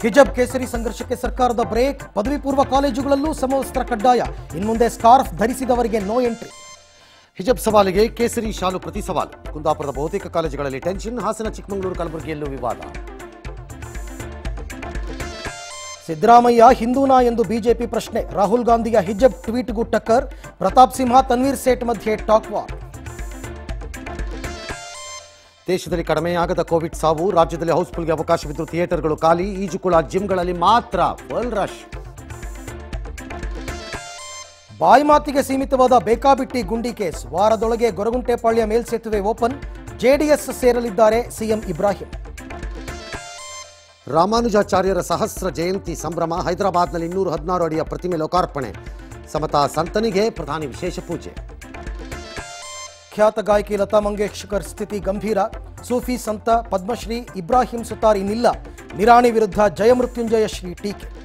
hijab ಕೇಸರಿ ಸಂಘರ್ಷಕ್ಕೆ ಸರ್ಕಾರದ ಬ್ರೇಕ್ ಪದವಿ ಪೂರ್ವ ಕಾಲೇಜುಗಳಲ್ಲೂ ಸಮವಸ್ತ್ರ ಕಡ್ಡಾಯ ಇನ್ಮುಂದೆ ಸ್ಕಾರ್ಫ್ ಧರಿಸಿದವರಿಗೆ ನೋ ಎಂಟ್ರಿ ಹಿಜಬ್ ಸವಾಲಿಗೆ ಕೇಸರಿ ಶಾಲು ಪ್ರತಿ ಸವಾಲು ಕುಂದಾಪುರದ ಬಹುತೇಕ ಕಾಲೇಜುಗಳಲ್ಲಿ ಟೆನ್ಷನ್ ಹಾಸನ ಚಿಕ್ಕಮಗಳೂರು ಕಲಬುರಗಿಯಲ್ಲೂ ವಿವಾದ ಸಿದ್ದರಾಮಯ್ಯ ಹಿಂದೂನಾ ಎಂದು ಬಿಜೆಪಿ ಪ್ರಶ್ನೆ ರಾಹುಲ್ ಗಾಂಧಿಯ ಹಿಜಬ್ ಟ್ವೀಟ್ಗೂ ಟಕ್ಕರ್ ಪ್ರತಾಪ್ ಸಿಂಹ ತನ್ವೀರ್ ಸೇಠ್ ಮಧ್ಯೆ ಟಾಕ್ ವಾರ್ ದೇಶದಲ್ಲಿ ಕಡಿಮೆಯಾಗದ ಕೋವಿಡ್ ಸಾವು ರಾಜ್ಯದಲ್ಲಿ ಹೌಸ್ಫುಲ್ಗೆ ಅವಕಾಶವಿದ್ದು ಥಿಯೇಟರ್ಗಳು ಖಾಲಿ ಈಜುಕೊಳ ಜಿಮ್ಗಳಲ್ಲಿ ಮಾತ್ರ ಫುಲ್ ರಶ್ ಬಾಯಿ ಮಾತಿಗೆ ಸೀಮಿತವಾದ ಬೇಕಾಬಿಟ್ಟಿ ಗುಂಡಿ ಕೇಸ್ ವಾರದೊಳಗೆ ಗೊರಗುಂಟೆಪಾಳ್ಯ ಮೇಲ್ಸೇತುವೆ ಓಪನ್ ಜೆಡಿಎಸ್ ಸೇರಲಿದ್ದಾರೆ ಸಿಎಂ ಇಬ್ರಾಹಿಂ ರಾಮಾನುಜಾಚಾರ್ಯರ ಸಹಸ್ರ ಜಯಂತಿ ಸಂಭ್ರಮ ಹೈದರಾಬಾದ್ನಲ್ಲಿ ಇನ್ನೂರ ಹದಿನಾರು ಅಡಿಯ ಪ್ರತಿಮೆ ಲೋಕಾರ್ಪಣೆ ಸಮತಾ ಸಂತನಿಗೆ ಪ್ರಧಾನಿ ವಿಶೇಷ ಪೂಜೆ ಖ್ಯಾತ ಗಾಯಕಿ ಲತಾ ಮಂಗೇಶ್ಕರ್ ಸ್ಥಿತಿ ಗಂಭೀರ ಸೂಫಿ ಸಂತ ಪದ್ಮಶ್ರೀ ಇಬ್ರಾಹಿಂ ಸುತಾರ್ ಇನ್ನಿಲ್ಲ ನಿರಾಣಿ ವಿರುದ್ಧ ಜಯಮೃತ್ಯುಂಜಯ ಶ್ರೀ ಟೀಕೆ